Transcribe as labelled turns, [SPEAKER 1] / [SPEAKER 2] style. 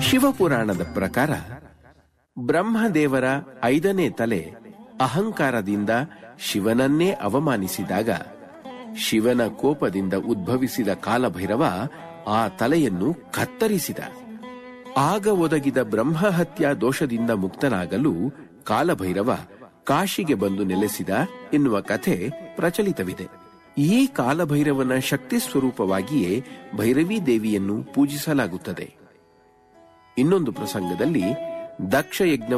[SPEAKER 1] ಶಿವಪುರಾಣದ ಪ್ರಕಾರ ಬ್ರಹ್ಮದೇವರ ಐದನೇ ತಲೆ ಅಹಂಕಾರದಿಂದ ಶಿವನನ್ನೇ ಅವಮಾನಿಸಿದಾಗ ಶಿವನ ಕೋಪದಿಂದ ಉದ್ಭವಿಸಿದ ಕಾಲಭೈರವ ಆ ತಲೆಯನ್ನು ಕತ್ತರಿಸಿದ ಆಗ ಒದಗಿದ ಬ್ರಹ್ಮಹತ್ಯಾ ದೋಷದಿಂದ ಮುಕ್ತನಾಗಲು ಕಾಲಭೈರವ ಕಾಶಿಗೆ ಬಂದು ನೆಲೆಸಿದ ಎನ್ನುವ ಕಥೆ ಪ್ರಚಲಿತವಿದೆ ಈ ಕಾಲಭೈರವನ ಶಕ್ತಿ ಸ್ವರೂಪವಾಗಿಯೇ ಭೈರವೀ ದೇವಿಯನ್ನು ಪೂಜಿಸಲಾಗುತ್ತದೆ ಇನ್ನೊಂದು ಪ್ರಸಂಗದಲ್ಲಿ ದಕ್ಷ ಯಜ್ಞ